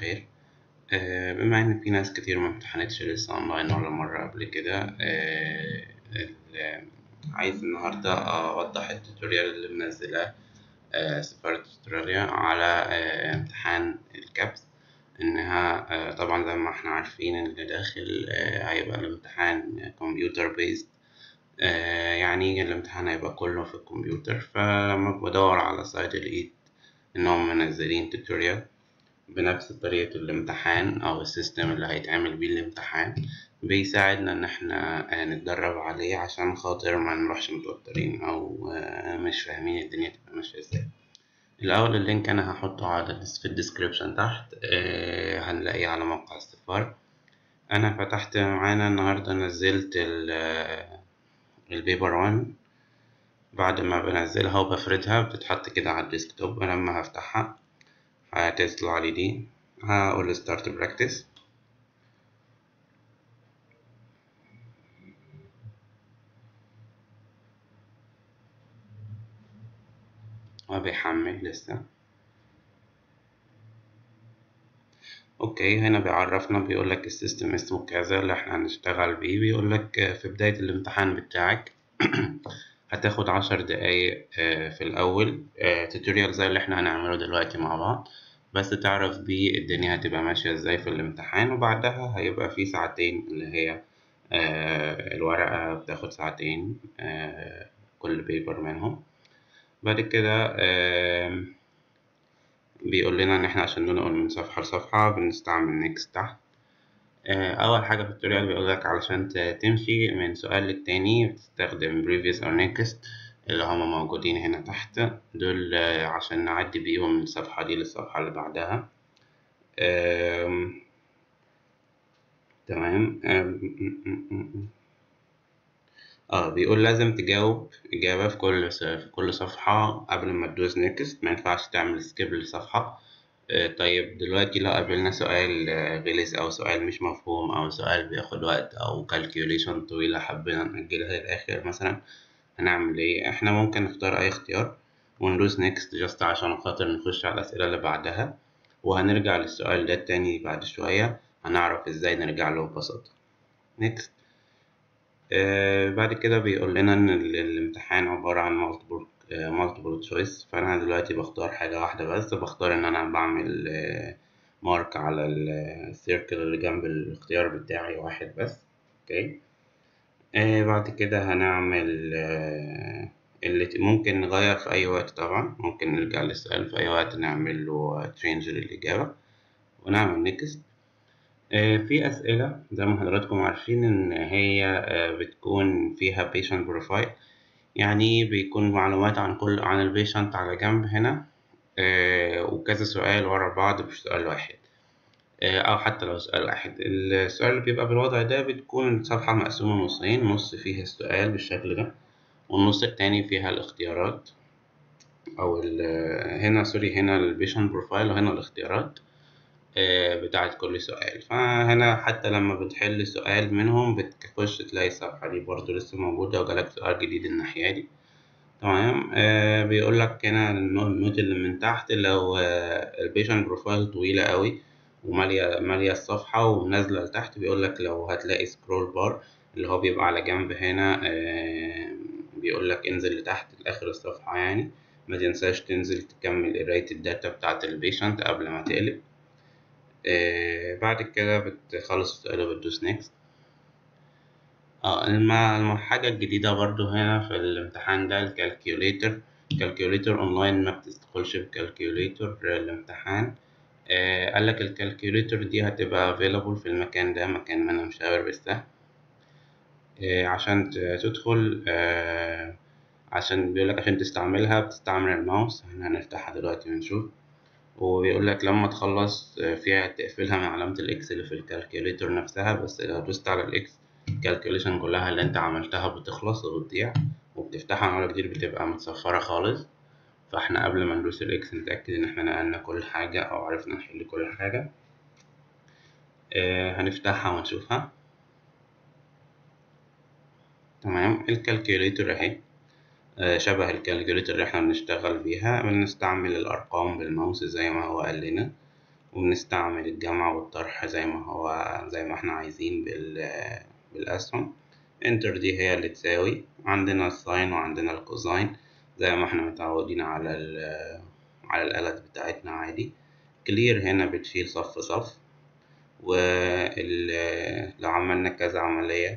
خير آه، بما إن في ناس كتير ما امتحنتش لسه أونلاين ولا مرة قبل كده آه، ال- عايز النهاردة أوضح التوتوريال اللي منزلاه آه، سفارة أستراليا على آه، امتحان الكابس إنها آه، طبعا زي ما احنا عارفين اللي داخل آه، هيبقى الامتحان كمبيوتر بيست يعني الامتحان هيبقى كله في الكمبيوتر فلما بدور على سايت لقيت إنهم منزلين توتوريال بنفس طريقة الامتحان أو السيستم اللي هيتعمل بيه الامتحان بيساعدنا إن احنا آه، نتدرب عليه عشان خاطر ما نروحش متوترين أو آه، مش فاهمين الدنيا تبقى ماشية ازاي الأول اللينك أنا هحطه على في الديسكريبشن تحت آه، هنلاقيه على موقع السفارة أنا فتحت معانا النهاردة نزلت ال- آه، البيبر وان بعد ما بنزلها وبفردها بتتحط كده على الديسكتوب أنا لما هفتحها هتطلع لي دي هقول ستارت براكتس هو بيحمل لسه اوكي هنا بيعرفنا بيقول لك السيستم اسمه كذا اللي احنا هنشتغل بيه بيقول لك في بداية الامتحان بتاعك هتاخد عشر دقايق آه، في الأول توتوريال زي اللي احنا هنعمله دلوقتي مع بعض بس تعرف بيه الدنيا هتبقى ماشية ازاي في الامتحان وبعدها هيبقى في ساعتين اللي هي آه، الورقة بتاخد ساعتين آه، كل بيبر منهم بعد كده آم، بيقول لنا إن إحنا عشان ننقل من صفحة لصفحة بنستعمل نيكست تحت آه، أول حاجة في التوتوريال بيقول لك علشان ت- تمشي من سؤال للتاني بتستخدم previous أو next اللي هما موجودين هنا تحت دول آه، عشان نعدي بيهم من الصفحة دي للصفحة اللي بعدها آم، تمام آم، اه بيقول لازم تجاوب إجابة في كل س- في كل صفحة قبل ما تدوس نيكست ما ينفعش تعمل سكيب لصفحة آه، طيب دلوقتي لو قابلنا سؤال آه، غلس أو سؤال مش مفهوم أو سؤال بياخد وقت أو calculation طويلة حبينا نأجلها للآخر مثلا هنعمل إيه؟ إحنا ممكن نختار أي اختيار وندوس next جاست عشان خاطر نخش على الأسئلة اللي بعدها وهنرجع للسؤال ده تاني بعد شوية هنعرف إزاي نرجع له ببساطة next آه، بعد كده بيقول لنا إن ال- الامتحان عبارة عن multiple آه، multiple choice فأنا دلوقتي بختار حاجة واحدة بس بختار إن أنا بعمل مارك على السيركل اللي جنب الاختيار بتاعي واحد بس أوكي آه، بعد كده هنعمل آه، اللي ت- ممكن نغير في أي وقت طبعا ممكن نرجع للسؤال في أي وقت نعمل له change للإجابة ونعمل next آه، في أسئلة زي ما حضراتكم عارفين إن هي آه، بتكون فيها patient profile يعني بيكون معلومات عن كل عن البيشنت على جنب هنا آه، وكذا سؤال ورا بعض مش سؤال واحد آه، أو حتى لو سؤال واحد السؤال اللي بيبقى بالوضع ده بتكون الصفحة مقسومة نصين نص فيها السؤال بالشكل ده والنص التاني فيها الاختيارات أو ال- هنا سوري هنا البيشنت بروفايل وهنا الاختيارات آه، بتاعت كل سؤال فهنا حتى لما بتحل سؤال منهم بتخش تلاقي الصفحة دي برضو لسه موجودة وجالك سؤال جديد الناحية دي تمام آه بيقول لك هنا النو- النوت اللي من تحت لو آه البيشنت بروفايل طويلة قوي ومالية مالية الصفحة ونازلة لتحت بيقول لك لو هتلاقي سكرول بار اللي هو بيبقى على جنب هنا آه بيقول لك انزل لتحت لآخر الصفحة يعني ما تنساش تنزل تكمل قراية الداتا بتاعة البيشنت قبل ما تقلب آه بعد كده بتخلص السؤال وبتدوس نيكست اه الم- الحاجة الجديدة برضو هنا في الامتحان ده الكالكيوليتر الكالكيوليتر اونلاين ما بتدخلش بكالكيوليتر الامتحان آه قال لك الكالكيوليتر دي هتبقى available في المكان ده مكان ما انا مشاور بالسهم آه عشان ت- تدخل آه عشان بيقول لك عشان تستعملها بتستعمل الماوس احنا هنفتحها دلوقتي ونشوف وبيقول لك لما تخلص آه، فيها تقفلها من علامة الإكس اللي في الكالكيوليتر نفسها بس لو دوست على الإكس الكالكوليشن كلها اللي أنت عملتها بتخلص وبتضيع وبتفتحها مرة جديد بتبقى متصفرة خالص فاحنا قبل ما ندوس الإكس نتأكد إن احنا نقلنا كل حاجة أو عرفنا نحل كل حاجة آه هنفتحها ونشوفها تمام الكالكوليتر أهي آه، شبه الكالكوليتر اللي احنا بنشتغل بيها بنستعمل الأرقام بالماوس زي ما هو قال لنا وبنستعمل الجمع والطرح زي ما هو زي ما احنا عايزين بال بالأسهم انتر دي هي اللي تساوي عندنا الساين وعندنا الكوزاين زي ما احنا متعودين على ال على الآلات بتاعتنا عادي كلير هنا بتشيل صف صف ولو عملنا كذا عملية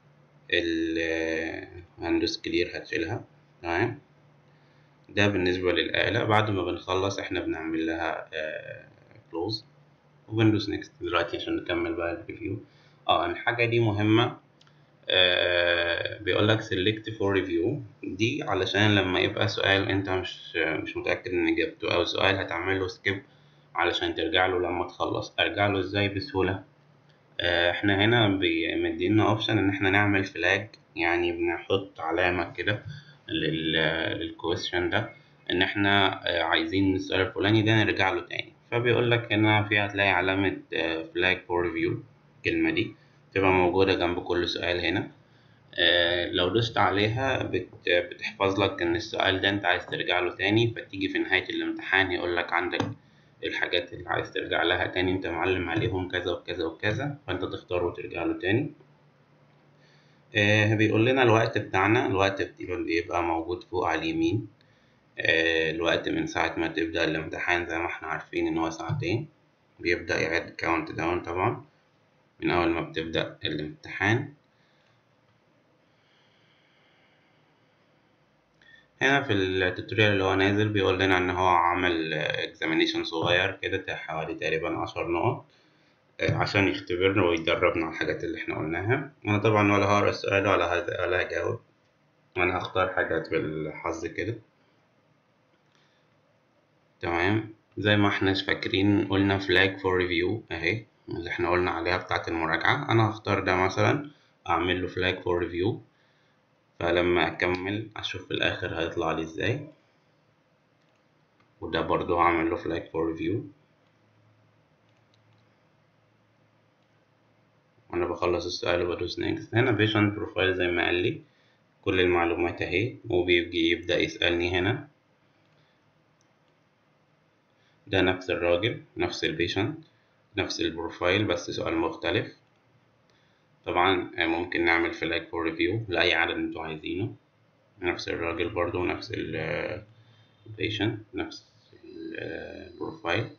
الهندوس كلير هتشيلها تمام ده بالنسبة للآلة بعد ما بنخلص احنا بنعمل لها كلوز وبندوس نيكست دلوقتي عشان نكمل بقى الريفيو اه الحاجة دي مهمة آه بيقول لك select for review دي علشان لما يبقى سؤال انت مش مش متأكد من اجابته او سؤال هتعمل له skip علشان ترجع له لما تخلص ارجع له ازاي بسهولة آه احنا هنا مدينا اوبشن ان احنا نعمل فلاج يعني بنحط علامة كده للكويشن ده ان احنا آه عايزين السؤال الفلاني ده نرجع له تاني فبيقول لك هنا في هتلاقي علامة فلاج فور ريفيو الكلمة دي تبقى موجودة جنب كل سؤال هنا آه لو دوست عليها بت بتحفظ لك ان السؤال ده انت عايز ترجع له تاني فتيجي في نهاية الامتحان يقول لك عندك الحاجات اللي عايز ترجع لها تاني انت معلم عليهم كذا وكذا وكذا فانت تختار وترجع له تاني آه بيقول لنا الوقت بتاعنا الوقت بيبقى موجود فوق على اليمين آه الوقت من ساعة ما تبدأ الامتحان زي ما احنا عارفين ان هو ساعتين بيبدأ يعد كاونت داون طبعا من أول ما بتبدأ الامتحان هنا في التوتوريال اللي هو نازل بيقول لنا إن هو عمل examination صغير كده حوالي تقريبا عشر نقط عشان يختبرنا ويدربنا على الحاجات اللي احنا قلناها أنا طبعا ولا هقرا السؤال ولا ولا هجاوب أنا هختار حاجات بالحظ كده تمام زي ما احنا فاكرين قلنا flag for review اهي اللي احنا قلنا عليها بتاعة المراجعة أنا هختار ده مثلا أعمل له flag for review فلما أكمل أشوف في الآخر هيطلع لي إزاي وده برضو هعمل له flag for review وأنا بخلص السؤال وبدوس next هنا patient profile زي ما قال لي كل المعلومات أهي وبيجي يبدأ يسألني هنا ده نفس الراجل نفس البيشنت نفس البروفايل بس سؤال مختلف طبعا ممكن نعمل فلاج فور ريفيو لأي عدد انتوا عايزينه نفس الراجل برضو نفس البيشنت نفس البروفايل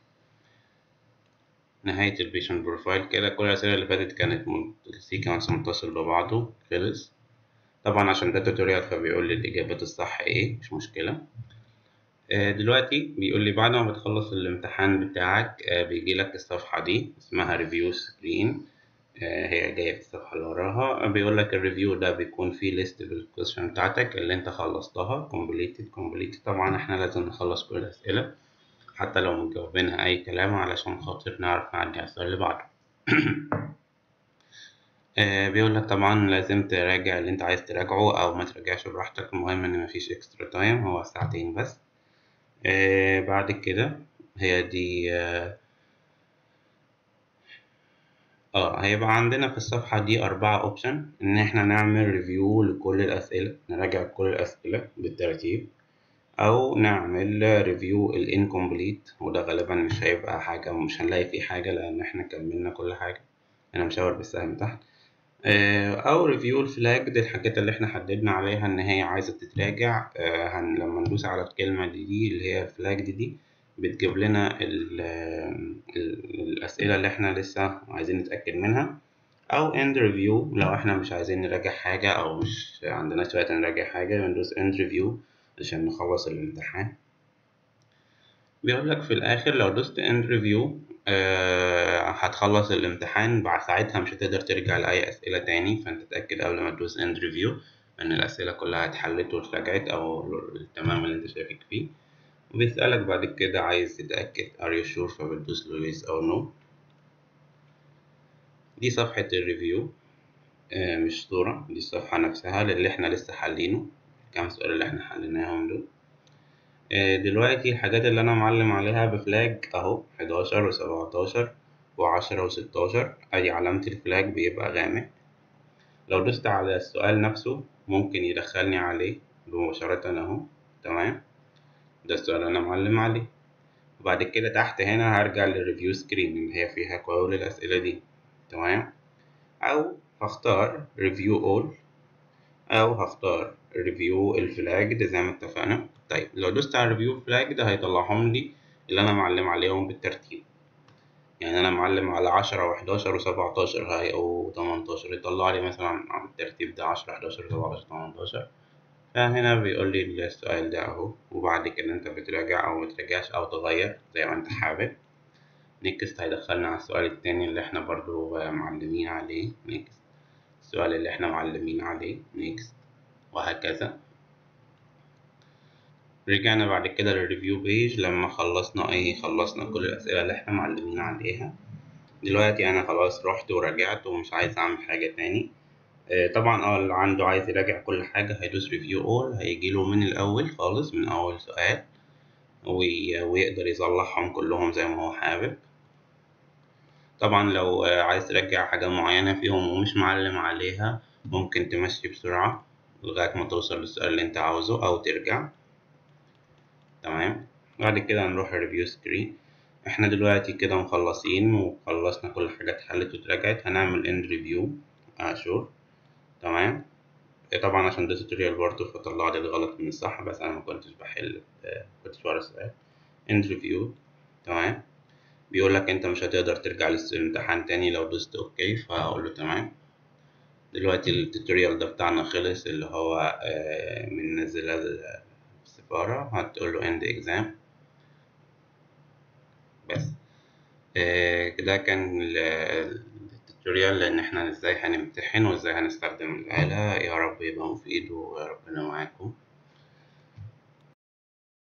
نهاية البيشنت بروفايل كده كل الأسئلة اللي فاتت كانت السيكونس متصل ببعضه خلص طبعا عشان ده توتوريال فبيقول لي الإجابات الصح ايه مش مشكلة دلوقتي بيقول لي بعد ما بتخلص الامتحان بتاعك بيجي لك الصفحة دي اسمها ريفيو سكرين هي جاية في الصفحة اللي وراها بيقول لك الريفيو ده بيكون فيه ليست بالكويشن بتاعتك اللي انت خلصتها completed completed طبعا احنا لازم نخلص كل الأسئلة حتى لو مجاوبينها أي كلام علشان خاطر نعرف نعدي على السؤال اللي بعده بيقول لك طبعا لازم تراجع اللي انت عايز تراجعه او ما تراجعش براحتك المهم ان مفيش اكسترا تايم هو ساعتين بس آه بعد كده هي دي اه, آه هيبقى عندنا في الصفحة دي أربعة أوبشن إن إحنا نعمل ريفيو لكل الأسئلة نراجع كل الأسئلة بالترتيب أو نعمل ريفيو الانكمبليت وده غالبا مش هيبقى حاجة ومش هنلاقي فيه حاجة لأن إحنا كملنا كل حاجة أنا مشاور بالسهم تحت او ريفيو الفلاج دي الحاجات اللي احنا حددنا عليها ان هي عايزه تتراجع هن لما ندوس على الكلمه دي دي اللي هي فلاج دي دي بتجيب لنا ال ال الاسئله اللي احنا لسه عايزين نتاكد منها او end review لو احنا مش عايزين نراجع حاجه او مش عندناش وقت نراجع حاجه بندوس end review عشان نخلص الامتحان بيقول لك في الاخر لو دوست end review آه هتخلص الامتحان بعد ساعتها مش هتقدر ترجع لأي أسئلة تاني فأنت تتأكد قبل ما تدوس end review إن الأسئلة كلها اتحلت واتراجعت أو التمام اللي أنت شاكك فيه وبيسألك بعد كده عايز تتأكد are you sure فبتدوس له yes أو no دي صفحة الريفيو آه مش صورة دي الصفحة نفسها اللي احنا لسه حالينه كام سؤال اللي احنا حليناهم دول دلوقتي الحاجات اللي انا معلم عليها بفلاج اهو حداشر وسبعتاشر وعشرة وستاشر ادي علامة الفلاج بيبقى غامق لو دوست على السؤال نفسه ممكن يدخلني عليه مباشرة اهو تمام ده السؤال انا معلم عليه وبعد كده تحت هنا هرجع للريفيو سكرين اللي هي فيها كل الأسئلة دي تمام أو هختار ريفيو أول أو هختار ريفيو الفلاج ده زي ما اتفقنا طيب لو دوست على ريفيو فلاج ده هيطلعهم لي اللي أنا معلم عليهم بالترتيب يعني أنا معلم على عشرة وحداشر وسبعتاشر هاي أو تمنتاشر يطلع لي مثلا على الترتيب ده عشرة حداشر سبعتاشر تمنتاشر فهنا بيقول لي السؤال ده أهو وبعد كده أنت بتراجع أو متراجعش أو تغير زي ما أنت حابب نيكست هيدخلنا على السؤال التاني اللي احنا برضو معلمين عليه نيكست السؤال اللي احنا معلمين عليه نيكست وهكذا رجعنا بعد كده للريفيو بيج لما خلصنا ايه خلصنا كل الأسئلة اللي احنا معلمين عليها دلوقتي أنا خلاص رحت وراجعت ومش عايز أعمل حاجة تاني طبعا اه اللي عنده عايز يراجع كل حاجة هيدوس ريفيو اول هيجيله من الأول خالص من أول سؤال ويقدر يصلحهم كلهم زي ما هو حابب طبعا لو عايز ترجع حاجة معينة فيهم ومش معلم عليها ممكن تمشي بسرعة لغاية ما توصل للسؤال اللي انت عاوزه أو ترجع تمام بعد كده هنروح الريفيو سكرين احنا دلوقتي كده مخلصين وخلصنا كل حاجة اتحلت واتراجعت هنعمل اند ريفيو اشور تمام طبعا عشان ده توتوريال برضه فطلع لي الغلط من الصح بس انا ما كنتش بحل كنتش بقرا السؤال اند ريفيو تمام بيقول لك انت مش هتقدر ترجع للامتحان تاني لو دوست اوكي فهقول له تمام دلوقتي التوتوريال ده بتاعنا خلص اللي هو بننزلها السفارة هتقول له end exam بس ده كان التوتوريال لان احنا ازاي هنمتحن وازاي هنستخدم الآلة يا رب يبقى مفيد وربنا معاكم